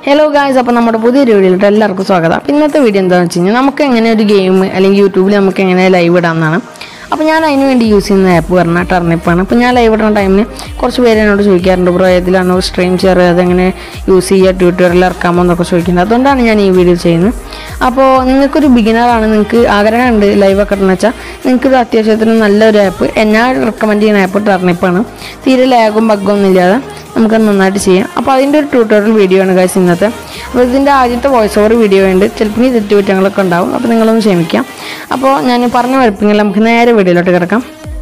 hello guys അപ്പോൾ നമ്മുടെ പുതിയൊരു വീഡിയോയിലോട്ട് എല്ലാവർക്കും സ്വാഗതം അപ്പോൾ ഇന്നത്തെ വീഡിയോ എന്താണെന്ന് വെച്ച് കഴിഞ്ഞാൽ നമുക്ക് എങ്ങനെ ഒരു ഗെയിം അല്ലെങ്കിൽ യൂട്യൂബിൽ നമുക്ക് എങ്ങനെ ലൈവ് ഇടാമെന്നാണ് അപ്പോൾ ഞാൻ അതിന് വേണ്ടി യൂസ് ചെയ്യുന്ന ആപ്പ് പറഞ്ഞാൽ ടർണിപ്പാണ് അപ്പോൾ ഞാൻ ലൈവ് ഇടുന്ന ടൈമിന് കുറച്ച് പേര് എന്നോട് ചോദിക്കാറുണ്ട് ബ്രോ ഏതിലാണ് സ്ട്രീം ചെയ്യാറ് അതെങ്ങനെ യൂസ് ചെയ്യുക ട്യൂട്ടോറിയൽ ഇറക്കാമോ എന്നൊക്കെ ചോദിക്കുന്നത് അതുകൊണ്ടാണ് ഞാൻ ഈ വീഡിയോ ചെയ്യുന്നത് അപ്പോൾ നിങ്ങൾക്കൊരു ബിഗിനറാണ് നിങ്ങൾക്ക് ആഗ്രഹമുണ്ട് ലൈവ് ഒക്കെ എന്ന് വെച്ചാൽ നിങ്ങൾക്കൊരു അത്യാവശ്യത്തിന് നല്ലൊരു ആപ്പ് ഞാൻ റെക്കമെൻഡ് ചെയ്യുന്ന ആപ്പ് ടർണിപ്പാണ് തീരെ ലാഗും ബഗ്ഗൊന്നും ഇല്ലാതെ നമുക്ക് നന്നായിട്ട് ചെയ്യാം അപ്പോൾ അതിൻ്റെ ഒരു ട്യൂട്ടോറിയൽ വീഡിയോ ആണ് ഗൈസ് ഇന്നത്തെ അപ്പോൾ ഇതിൻ്റെ ആദ്യത്തെ വോയിസ് ഓവർ വീഡിയോ ഉണ്ട് ചിലപ്പോൾ ഈ തെറ്റുകുറ്റങ്ങളൊക്കെ ഉണ്ടാവും അപ്പോൾ നിങ്ങളൊന്ന് ക്ഷമിക്കാം അപ്പോൾ ഞാൻ പറഞ്ഞ വരപ്പിങ്ങിൽ നമുക്ക് നേരെ വീഡിയോയിലോട്ട് കിടക്കാം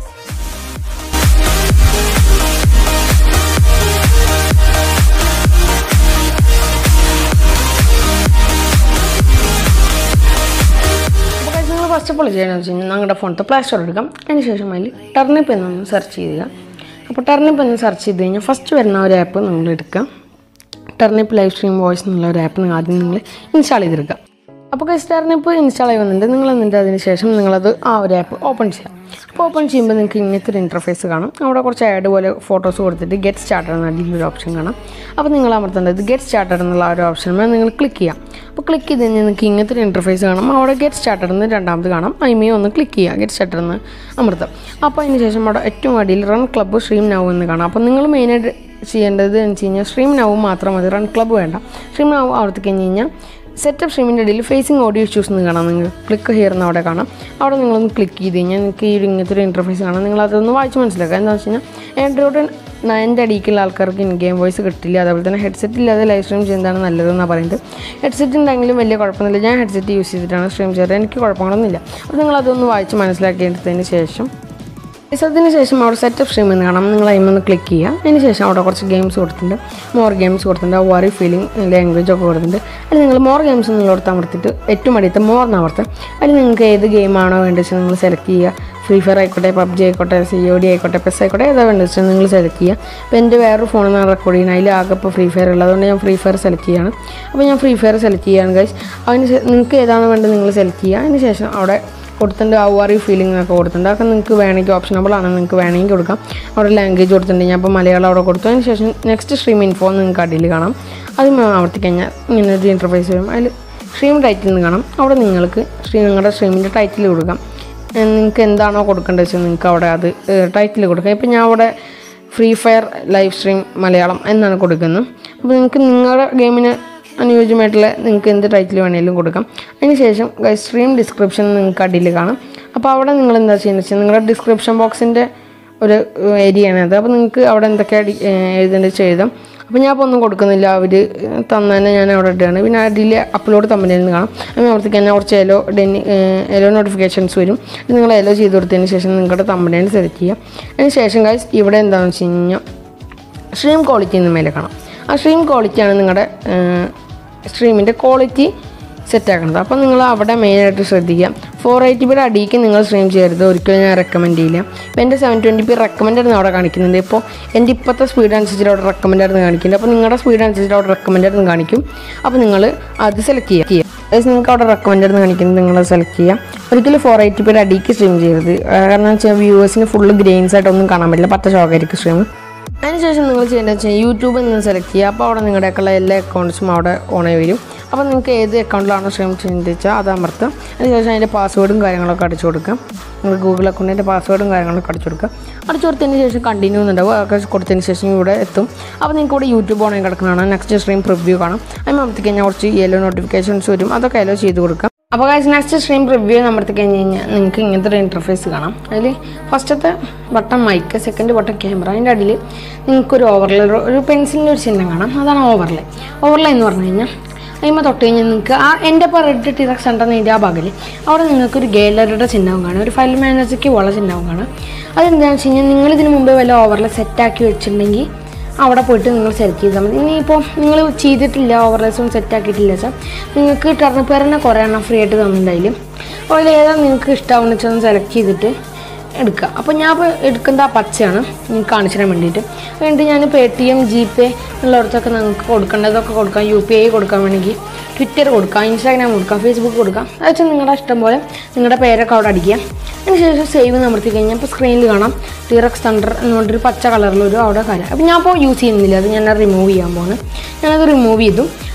അപ്പോൾ guys, നിങ്ങൾ ഫസ്റ്റ് ഓഫ് ഓൾ ചെയ്യണമെന്ന് വെച്ച് കഴിഞ്ഞാൽ നിങ്ങളുടെ ഫോണിൽ പ്ലേ സ്റ്റോർ എടുക്കാം അതിന് ശേഷം അതിൽ ടർണിപ്പ് എന്നൊന്ന് സെർച്ച് ചെയ്യുക അപ്പോൾ ടർണിപ്പ് എന്ന് സെർച്ച് ചെയ്ത് കഴിഞ്ഞാൽ ഫസ്റ്റ് വരുന്ന ഒരു ആപ്പ് നിങ്ങൾ എടുക്കുക ടർണിപ്പ് ലൈവ് സ്ട്രീം വോയിസ് എന്നുള്ള ഒരു ആപ്പ് നിങ്ങൾ ആദ്യം നിങ്ങൾ ഇൻസ്റ്റാൾ ചെയ്തെടുക്കുക അപ്പോൾ ഗൈസ് ടർണിപ്പ് ഇൻസ്റ്റാൾ ആയി വന്നിട്ട് നിങ്ങൾ എന്നിട്ട് അതിന് ശേഷം നിങ്ങളത് ആ ഒരു ആപ്പ് ഓപ്പൺ ചെയ്യാം അപ്പോൾ ഓപ്പൺ ചെയ്യുമ്പോൾ നിങ്ങൾക്ക് ഇങ്ങനത്തെ ഒരു ഇൻ്റർഫേസ് കാണും അവിടെ കുറച്ച് ആഡ് പോലെ ഫോട്ടോസ് കൊടുത്തിട്ട് ഗെറ്റ് സ്റ്റാർട്ടർ എന്ന അടിയിലൊരു ഓപ്ഷൻ കാണാം അപ്പോൾ നിങ്ങൾ അമർത്തേണ്ടത് ഗെറ്റ് സ്റ്റാർട്ടർ എന്നുള്ള ആ ഒരു ഓപ്ഷനുമേ നിങ്ങൾ ക്ലിക്ക് ചെയ്യാം അപ്പോൾ ക്ലിക്ക് ചെയ്ത് കഴിഞ്ഞാൽ നിങ്ങൾക്ക് ഇങ്ങനത്തെ ഒരു ഇൻ്റർഫേസ് കാണാം അവിടെ ഗെറ്റ് സ്റ്റാർട്ടർ എന്ന് രണ്ടാമത് കാണാം അയിമേ ഒന്ന് ക്ലിക്ക് ചെയ്യുക ഗെറ്റ് സ്റ്റാർട്ടർ എന്ന് അമർത്താം അപ്പോൾ അതിന് ശേഷം അവിടെ ഏറ്റവും അടിയിൽ റൺ ക്ലബ്ബ് സ്ട്രീം നൗ എന്ന് കാണാം അപ്പോൾ നിങ്ങൾ മെയിനായിട്ട് ചെയ്യേണ്ടത് എന്ന് വെച്ച് കഴിഞ്ഞാൽ സ്ട്രീം നൗ മാത്രം മതി റൺ ക്ലബ്ബ് വേണ്ട സ്ട്രീം നൗ അവിടുത്തെ കഴിഞ്ഞ് കഴിഞ്ഞാൽ സെറ്റപ്പ് സ്ട്രീമിൻ്റെ ഇടയിൽ ഫേസിങ് ഓഡിയോ ഇഷ്യൂസ് എന്ന് കാണാം നിങ്ങൾ ക്ലിക്ക് ഹിയർ എന്ന് അവിടെ കാണാം അവിടെ നിങ്ങളൊന്ന് ക്ലിക്ക് ചെയ്ത് കഴിഞ്ഞാൽ നിങ്ങൾക്ക് ഈ ഒരു ഇങ്ങനത്തെ ഒരു ഇൻ്റർഫേസ് കാണാം നിങ്ങൾ അതൊന്ന് വായിച്ച് മനസ്സിലാക്കുക എന്താ വെച്ച് കഴിഞ്ഞാൽ ആൻഡ്രോയിഡ് നയൻ്റെ അടിക്കുള്ള ആൾക്കാർക്ക് ഇൻ ഗെയിം വോയിസ് കിട്ടില്ല അതേപോലെ തന്നെ ഹെഡ്സെറ്റ് ഇല്ലാതെ ലൈവ് സ്ട്രീം ചെയ്യുന്നതാണ് നല്ലതെന്നാണ് പറയുന്നത് ഹെഡ്സെറ്റ് ഉണ്ടെങ്കിലും വലിയ കുഴപ്പമൊന്നുമില്ല ഞാൻ ഹെഡ്സെറ്റ് യൂസ് ചെയ്തിട്ടാണ് സ്ട്രീം ചെയ്യാറ് എനിക്ക് കുഴപ്പങ്ങളൊന്നുമില്ല അപ്പോൾ നിങ്ങൾ അതൊന്ന് വായിച്ച് മനസ്സിലാക്കിയെടുത്തതിന് ശേഷം അതിന് ശേഷം അവിടെ സെറ്റപ്പ് സ്ട്രീം എന്ന് കാണാം നിങ്ങൾ അതിമൊന്ന് ക്ലിക്ക് ചെയ്യുക അതിന് ശേഷം അവിടെ കുറച്ച് ഗെയിംസ് കൊടുത്തിട്ടുണ്ട് മോർ ഗെയിംസ് കൊടുത്തിട്ടുണ്ട് വറി ഫീലിംഗ് ലാംഗ്വേജ് ഒക്കെ കൊടുത്തിട്ടുണ്ട് അതിൽ നിങ്ങൾ മോർ ഗെയിംസ് എന്നുള്ളടത്ത് അമർത്തിയിട്ട് ഏറ്റവും അടിയത്തെ മോർ എന്ന് അമർത്തുക അതിൽ നിങ്ങൾക്ക് ഏത് ഗെയിമാണോ വേണ്ടത് വെച്ചാൽ നിങ്ങൾ സെലക്ട് ചെയ്യുക ഫ്രീ ഫയർ ആയിക്കോട്ടെ പബ്ജി ആയിക്കോട്ടെ സി ഒ ഡി ആയിക്കോട്ടെ പെസ് ആയിക്കോട്ടെ ഏതാ വേണ്ടത് വെച്ചാൽ നിങ്ങൾ സെലക്ട് ചെയ്യുക അപ്പോൾ എൻ്റെ വേറൊരു ഫോണിൽ നിന്ന് റെക്കോർഡ് ചെയ്യുന്നത് അതിൽ ആകെ ഇപ്പോൾ ഫ്രീ ഫയർ ഉള്ളത് അതുകൊണ്ട് ഞാൻ ഫ്രീ ഫയർ സെലക്ട് ചെയ്യാണ് അപ്പോൾ ഞാൻ ഫ്രീ ഫയർ സെലക്ട് ചെയ്യാണ് ഗൈസ് അതിന് ശേ- നിങ്ങൾക്ക് ഏതാണ് വേണ്ടത് നിങ്ങൾ സെലക്ട് ചെയ്യുക അതിന് ശേഷം അവിടെ കൊടുത്തിട്ടുണ്ട് ഔ ആർ യു ഫീലിംഗ് എന്നൊക്കെ കൊടുത്തിട്ടുണ്ട് അതൊക്കെ നിങ്ങൾക്ക് വേണമെങ്കിൽ ഓപ്ഷനബിൾ ആണ് നിങ്ങൾക്ക് വേണമെങ്കിൽ കൊടുക്കാം അവിടെ ലാംഗ്വേജ് കൊടുത്തിട്ടുണ്ട് ഞാൻ അപ്പോൾ മലയാളം അവിടെ കൊടുത്തു അതിന് ശേഷം നെക്സ്റ്റ് സ്ട്രീം ഇൻഫോ നിങ്ങൾക്ക് അടിയിൽ കാണാം അത് ആവർത്തി കഴിഞ്ഞാൽ ഇങ്ങനെ ഒരു ഇൻ്റർഫേസ് വരും അതിൽ സ്ട്രീം ടൈറ്റിൽ നിന്ന് കാണാം അവിടെ നിങ്ങൾക്ക് സ്ട്രീം നിങ്ങളുടെ സ്ട്രീമിൻ്റെ ടൈറ്റിൽ കൊടുക്കാം ഏഹ് നിങ്ങൾക്ക് എന്താണോ കൊടുക്കേണ്ടത് വെച്ചാൽ നിങ്ങൾക്ക് അവിടെ അത് ടൈറ്റിൽ കൊടുക്കാം ഇപ്പം ഞാൻ അവിടെ free fire live stream Malayalam എന്നാണ് കൊടുക്കുന്നത് അപ്പോൾ നിങ്ങൾക്ക് നിങ്ങളുടെ ഗെയിമിന് അനുയോജ്യമായിട്ടുള്ള നിങ്ങൾക്ക് എന്ത് ടൈറ്റിൽ വേണമെങ്കിലും കൊടുക്കാം അതിനുശേഷം സ്ട്രീം ഡിസ്ക്രിപ്ഷൻ നിങ്ങൾക്ക് അടിയിൽ കാണാം അപ്പോൾ അവിടെ നിങ്ങൾ എന്താ ചെയ്യുന്നത് വെച്ചാൽ നിങ്ങളുടെ ഡിസ്ക്രിപ്ഷൻ ബോക്സിൻ്റെ ഒരു ഏരിയയാണ് അത് അപ്പോൾ നിങ്ങൾക്ക് അവിടെ എന്തൊക്കെ എഴുതേണ്ടത് വെച്ചാൽ എഴുതാം അപ്പോൾ ഞാൻ ഇപ്പോൾ ഒന്നും കൊടുക്കുന്നില്ല അവർ തന്നെ ഞാൻ അവിടെ ഇടുകയാണ് പിന്നെ അതിൽ അപ്ലോഡ് തമ്മിലിൽ നിന്ന് കാണാം അങ്ങനെ അവിടത്തേക്ക് തന്നെ കുറച്ച് എലോ ഡെന്നി എലോ നോട്ടിഫിക്കേഷൻസ് വരും ഇത് നിങ്ങൾ എലോ ചെയ്ത് കൊടുത്തതിന് ശേഷം നിങ്ങളുടെ തമ്മിലേന് സെലക്ട് ചെയ്യുക അതിന് ശേഷം ഗൈസ് ഇവിടെ എന്താണെന്ന് വെച്ച് കഴിഞ്ഞാൽ സ്ട്രീം ക്വാളിറ്റി എന്ന് മേലെ കാണാം ആ സ്ട്രീം ക്വാളിറ്റിയാണ് നിങ്ങളുടെ സ്ട്രീമിൻ്റെ ക്വാളിറ്റി സെറ്റ് ആക്കുന്നത് അപ്പോൾ നിങ്ങൾ അവിടെ മെയിനായിട്ട് ശ്രദ്ധിക്കുക ഫോർ എയ്റ്റി പിയുടെ അടിയിക്ക് നിങ്ങൾ സ്ട്രീം ചെയ്യരുത് ഒരിക്കലും ഞാൻ റെക്കമെൻഡ് ചെയ്യില്ല ഇപ്പോൾ എൻ്റെ സെവൻ ട്വൻറ്റി പി റെക്കമെൻഡ് അവിടെ കാണിക്കുന്നുണ്ട് ഇപ്പോൾ എൻ്റെ ഇപ്പോഴത്തെ സ്പീഡ് അനുസരിച്ചിട്ട് അവിടെ റെക്കമെൻഡ് ആയിരുന്നു കാണിക്കുന്നുണ്ട് അപ്പോൾ നിങ്ങളുടെ സ്പീഡ് അനുസരിച്ചിട്ട് അവിടെ റെക്കമെൻഡ് ആയിരുന്നു കാണിക്കും അപ്പോൾ നിങ്ങൾ അത് സെലക്ട് ചെയ്യുക അതായത് നിങ്ങൾക്ക് അവിടെ റെക്കമെൻഡ് ആയിരുന്നു കാണിക്കുന്നത് നിങ്ങൾ സെലക്ട് ചെയ്യുക ഒരിക്കലും ഫോർ എയ്റ്റി പിയുടെ അടിയിക്ക് സ്ട്രീം ചെയ്യരുത് കാരണം വെച്ചാൽ വ്യൂവേഴ്സിന് ഫുള്ള് ഗ്രെയിൻസ് ആയിട്ടൊന്നും കാണാൻ പറ്റില്ല പത്ത് ഷോക്കായിരിക്കും സ്ട്രീം അതിനുശേഷം നിങ്ങൾ ചെയ്യേണ്ടത് വെച്ചാൽ യൂട്യൂബിൽ നിന്ന് സെലക്ട് ചെയ്യുക അപ്പോൾ അവിടെ നിങ്ങളുടെയൊക്കെയുള്ള എല്ലാ അക്കൗണ്ട്സും അവിടെ ഓണായി വരും അപ്പോൾ നിങ്ങൾക്ക് ഏത് അക്കൗണ്ടിലാണോ സ്ട്രീം ചെയ്യുന്നത് വെച്ചാൽ അത് അമർത്തുക അതിനുശേഷം അതിൻ്റെ പാസ്വേഡും കാര്യങ്ങളൊക്കെ അടിച്ചു കൊടുക്കുക നിങ്ങൾ ഗൂഗിൾ അക്കൗണ്ടിൻ്റെ പാസ്വേഡും കാര്യങ്ങളൊക്കെ അടിച്ചു കൊടുക്കുക അടിച്ചു കൊടുത്തതിന് ശേഷം കണ്ടിന്യൂ എന്നുണ്ടാവും അതൊക്കെ കൊടുത്തതിന് ശേഷം ഇവിടെ എത്തും അപ്പോൾ നിങ്ങൾക്ക് ഇവിടെ യൂട്യൂബ് ഓണായി കിടക്കുന്നതാണ് നെക്സ്റ്റ് സ്ട്രീം പ്രിവ്യൂ കാണാം അതിന് അമർത്തി കഴിഞ്ഞാൽ കുറച്ച് യെല്ലോ നോട്ടിഫിക്കേഷൻസ് വരും അതൊക്കെ എല്ലോ ചെയ്ത് കൊടുക്കുക അപ്പോൾ കാഴ്ച നെക്സ്റ്റ് സ്ട്രീം റിവ്യൂ അമർത്തി കഴിഞ്ഞ് കഴിഞ്ഞാൽ നിങ്ങൾക്ക് ഇങ്ങനത്തെ ഒരു ഇൻ്റർഫേസ് കാണാം അതിൽ ഫസ്റ്റത്തെ button mic second button camera അതിൻ്റെ അടിയിൽ നിങ്ങൾക്കൊരു ഓവർലേ ഒരു പെൻസിലിൻ്റെ ഒരു ചിഹ്നം കാണാം അതാണ് ഓവർലേ ഓവർലേ എന്ന് പറഞ്ഞു കഴിഞ്ഞാൽ അതിമ തൊട്ട് കഴിഞ്ഞാൽ നിങ്ങൾക്ക് ആ എൻ്റെ ഇപ്പോൾ റെഡ് ടിറക്സ് ഉണ്ടെന്ന് ഇതിൻ്റെ ആ ഭാഗത്തിൽ അവിടെ നിങ്ങൾക്കൊരു ഗാലറിയുടെ ചിഹ്നവും കാണാം ഒരു ഫയൽ മാനേജർക്ക് ഉള്ള ചിഹ്നവും കാണാം അതെന്താണെന്ന് വെച്ച് കഴിഞ്ഞാൽ നിങ്ങൾ ഇതിന് മുമ്പേ വല്ല ഓവർലേ സെറ്റാക്കി വെച്ചിട്ടുണ്ടെങ്കിൽ അവിടെ പോയിട്ട് നിങ്ങൾ സെലക്ട് ചെയ്താൽ മതി ഇനിയിപ്പോൾ നിങ്ങൾ ചെയ്തിട്ടില്ല ഓവർലൈസ് ഒന്നും സെറ്റ് ആക്കിയിട്ടില്ല വെച്ചാൽ നിങ്ങൾക്ക് ടർണിപ്പ് തന്നെ കുറേ എണ്ണം ഫ്രീ ആയിട്ട് തന്നിട്ടുണ്ടായില്ല അപ്പോൾ അതിൽ ഏതാണ് നിങ്ങൾക്ക് ഇഷ്ടമാവുന്ന വെച്ചാൽ ഒന്ന് സെലക്ട് ചെയ്തിട്ട് എടുക്കുക അപ്പോൾ ഞാൻ ഇപ്പോൾ എടുക്കുന്നത് ആ പച്ചയാണ് നിങ്ങൾക്ക് കാണിച്ചു തരാൻ വേണ്ടിയിട്ട് വേണ്ടി ഞാൻ Paytm G Pay ഉള്ളിടത്തൊക്കെ നിങ്ങൾക്ക് കൊടുക്കേണ്ടതൊക്കെ കൊടുക്കാം യു പി ഐ കൊടുക്കാൻ വേണമെങ്കിൽ ട്വിറ്റർ കൊടുക്കാം ഇൻസ്റ്റാഗ്രാം കൊടുക്കാം ഫേസ്ബുക്ക് കൊടുക്കാം അത് വെച്ചാൽ നിങ്ങളുടെ ഇഷ്ടം പോലെ നിങ്ങളുടെ പേരൊക്കെ അവിടെ അടിക്കുക അതിനുശേഷം സേവ് അമർത്തി കഴിഞ്ഞാൽ ഇപ്പോൾ സ്ക്രീനിൽ കാണാം ടിറക്സ് തണ്ടർ എന്ന് പറഞ്ഞൊരു പച്ച കളറിലൊരു അവിടെ കാര്യം അപ്പോൾ ഞാൻ ഇപ്പോൾ യൂസ് ചെയ്യുന്നില്ല അത് ഞാൻ റിമൂവ് ചെയ്യാൻ പോകുന്നത് ഞാനത് റിമൂവ് ചെയ്തു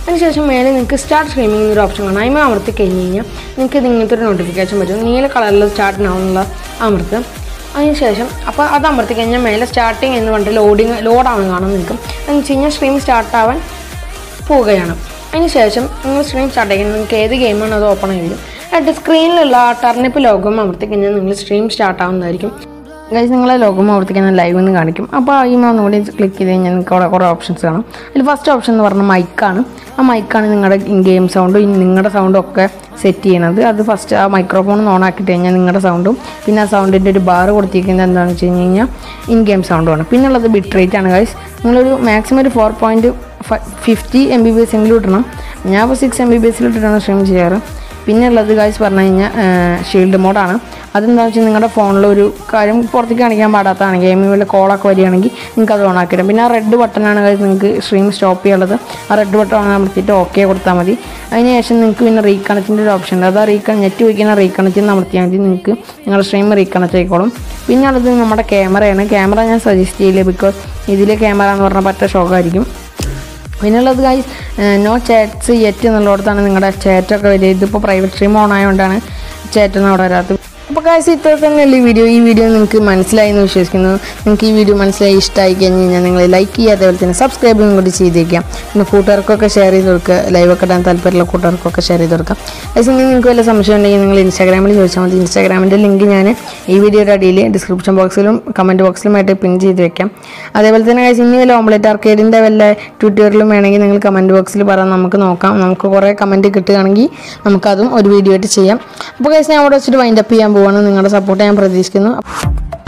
അതിനുശേഷം മേലെ നിങ്ങൾക്ക് സ്റ്റാർട്ട് സ്ട്രീമിംഗ് എന്നൊരു ഓപ്ഷൻ കാണാം അതിന് അമർത്തി കഴിഞ്ഞ് കഴിഞ്ഞാൽ നിങ്ങൾക്ക് ഇത് ഇങ്ങനത്തെ ഒരു നോട്ടിഫിക്കേഷൻ വരും നീല കളറിൽ സ്റ്റാർട്ട് ആവുന്നുള്ള അമർത്ത് അതിനുശേഷം അപ്പോൾ അത് അമർത്തി കഴിഞ്ഞാൽ മേലെ സ്റ്റാർട്ടിങ് എന്ന് പറഞ്ഞിട്ട് ലോഡിങ് ലോഡാണ് കാണാൻ നിൽക്കും എന്ന് വെച്ച് കഴിഞ്ഞാൽ സ്ട്രീം സ്റ്റാർട്ട് ആവാൻ പോവുകയാണ് അതിനുശേഷം നിങ്ങൾ സ്ക്രീൻ സ്റ്റാർട്ട് ചെയ്യുന്നത് നിങ്ങൾക്ക് ഏത് ഗെയിമാണ് അത് ഓപ്പൺ ആയി വരും എന്നിട്ട് സ്ക്രീനിലുള്ള ആ ടർണിപ്പ് ലോഗം അമർത്തി കഴിഞ്ഞാൽ നിങ്ങൾ സ്ട്രീം സ്റ്റാർട്ട് ആവുന്നതായിരിക്കും ഗൈസ് നിങ്ങളെ ലോഗം അമർത്തി കഴിഞ്ഞാൽ ലൈവ് എന്ന് കാണിക്കും അപ്പോൾ ഈ ഒന്നുകൂടി ക്ലിക്ക് ചെയ്ത് കഴിഞ്ഞാൽ നിങ്ങൾക്ക് അവിടെ കുറേ ഓപ്ഷൻസ് കാണും അതിൽ ഫസ്റ്റ് ഓപ്ഷൻ എന്ന് പറഞ്ഞാൽ മൈക്കാണ് ആ മൈക്കാണ് നിങ്ങളുടെ ഇൻ ഗെയിം സൗണ്ടും നിങ്ങളുടെ സൗണ്ടും ഒക്കെ സെറ്റ് ചെയ്യണത് അത് ഫസ്റ്റ് ആ മൈക്രോഫോൺ ഓൺ ആക്കിയിട്ട് കഴിഞ്ഞാൽ നിങ്ങളുടെ സൗണ്ടും പിന്നെ ആ സൗണ്ടിൻ്റെ ഒരു ബാർ കൊടുത്തിരിക്കുന്നത് എന്താണെന്ന് വെച്ച് കഴിഞ്ഞ് കഴിഞ്ഞാൽ ഇൻ ഗെയിം സൗണ്ടുമാണ് പിന്നെ ഉള്ളത് ബിറ്റ് റേറ്റ് ആണ് ഗൈസ് നിങ്ങളൊരു മാക്സിമം ഒരു four point fifty M B B S എങ്കിലും ഇടണം ഞാൻ ഇപ്പോൾ സിക്സ് എം ബി ബി എസിൽ ഇട്ടിട്ടാണ് സ്ട്രീം ചെയ്യാറ് പിന്നെ ഉള്ളത് ഗൈസ് പറഞ്ഞു കഴിഞ്ഞാൽ ഷീൽഡ് മോഡാണ് അതെന്താണെന്ന് വെച്ചാൽ നിങ്ങളുടെ ഫോണിൽ ഒരു കാര്യം പുറത്തേക്ക് കാണിക്കാൻ പാടാത്തതാണ് ഗെയിമിൽ വല്ല കോളൊക്കെ വരികയാണെങ്കിൽ നിങ്ങൾക്ക് അത് ഓണാക്കിയിടും പിന്നെ ആ റെഡ് ബട്ടണാണ് ഗൈസ് നിങ്ങൾക്ക് സ്ട്രീം സ്റ്റോപ്പ് ചെയ്യാനുള്ളത് ആ റെഡ് ബട്ടൺ ഓൺ അമർത്തിയിട്ട് ഓക്കെ കൊടുത്താൽ മതി അതിനുശേഷം നിങ്ങൾക്ക് പിന്നെ റീകണക്റ്റിൻ്റെ ഒരു ഓപ്ഷൻ ഉണ്ട് അത് ആ റീകൺ നെറ്റ് വയ്ക്കുന്ന റീകണക്റ്റ് അമർത്തിയാൽ മതി നിങ്ങൾക്ക് നിങ്ങളുടെ സ്ട്രീം റീകണക്റ്റ് ആയിക്കോളും പിന്നെ ഉള്ളത് നമ്മുടെ ക്യാമറയാണ് ക്യാമറ ഞാൻ സജസ്റ്റ് ചെയ്യില്ല ബിക്കോസ് ഇതിലെ ക്യാമറ എന്ന് പറഞ്ഞാൽ പറ്റ ഷോക്കായിരിക്കും പിന്നുള്ളത് ഗൈസ് നോ ചാറ്റ്സ് യെറ്റ് എന്നുള്ളിടത്താണ് നിങ്ങളുടെ ചാറ്റൊക്കെ വരിക ഇതിപ്പോൾ പ്രൈവറ്റ് സ്ട്രീം ഓൺ ആയതുകൊണ്ടാണ് ചാറ്റൊന്നും അവിടെ വരാത്തത് അപ്പോൾ ഗൈസ് ഇത്ര തന്നെയല്ലേ ഈ വീഡിയോ ഈ വീഡിയോ നിങ്ങൾക്ക് മനസ്സിലായി എന്ന് വിശ്വസിക്കുന്നു നിങ്ങൾക്ക് ഈ വീഡിയോ മനസ്സിലായി ഇഷ്ടമായി കഴിഞ്ഞ് കഴിഞ്ഞാൽ നിങ്ങൾ ലൈക്ക് ചെയ്യുക അതേപോലെ തന്നെ സബ്സ്ക്രൈബും കൂടി ചെയ്തേക്കാം പിന്നെ കൂട്ടുകാർക്കൊക്കെ ഷെയർ ചെയ്ത് കൊടുക്കുക ലൈവൊക്കെ ഇടാൻ താല്പര്യമുള്ള കൂട്ടുകാർക്കൊക്കെ ഷെയർ ചെയ്ത് കൊടുക്കാം ഗൈസ് ഇനി നിങ്ങൾക്ക് വല്ല സംശയം ഉണ്ടെങ്കിൽ നിങ്ങൾ ഇൻസ്റ്റാഗ്രാമിൽ ചോദിച്ചാൽ മതി ഇൻസ്റ്റാഗ്രാമിൻ്റെ ലിങ്ക് ഞാൻ ഈ വീഡിയോയുടെ അടിയിൽ ഡിസ്ക്രിപ്ഷൻ ബോക്സിലും കമൻറ്റ് ബോക്സിലുമായിട്ട് പിൻ ചെയ്ത് വെക്കാം അതേപോലെ തന്നെ ഗൈസ് ഇനി വല്ല ഓംലെറ്റ് ആർക്കേഡിൻ്റെ വല്ല ട്യൂട്ടോറിയലും വേണമെങ്കിൽ നിങ്ങൾ കമൻറ്റ് ബോക്സിൽ പറയാം നമുക്ക് നോക്കാം നമുക്ക് കുറേ കമൻറ്റ് കിട്ടുകയാണെങ്കിൽ നമുക്കതും ഒരു വീഡിയോ ആയിട്ട് ചെയ്യാം അപ്പോൾ ഗൈസ് ഞാൻ അവിടെ വെച്ചിട്ട് വൈൻഡപ്പ് ചെയ്യാൻ പോവാണ് നിങ്ങളുടെ സപ്പോർട്ട് ഞാൻ പ്രതീക്ഷിക്കുന്നു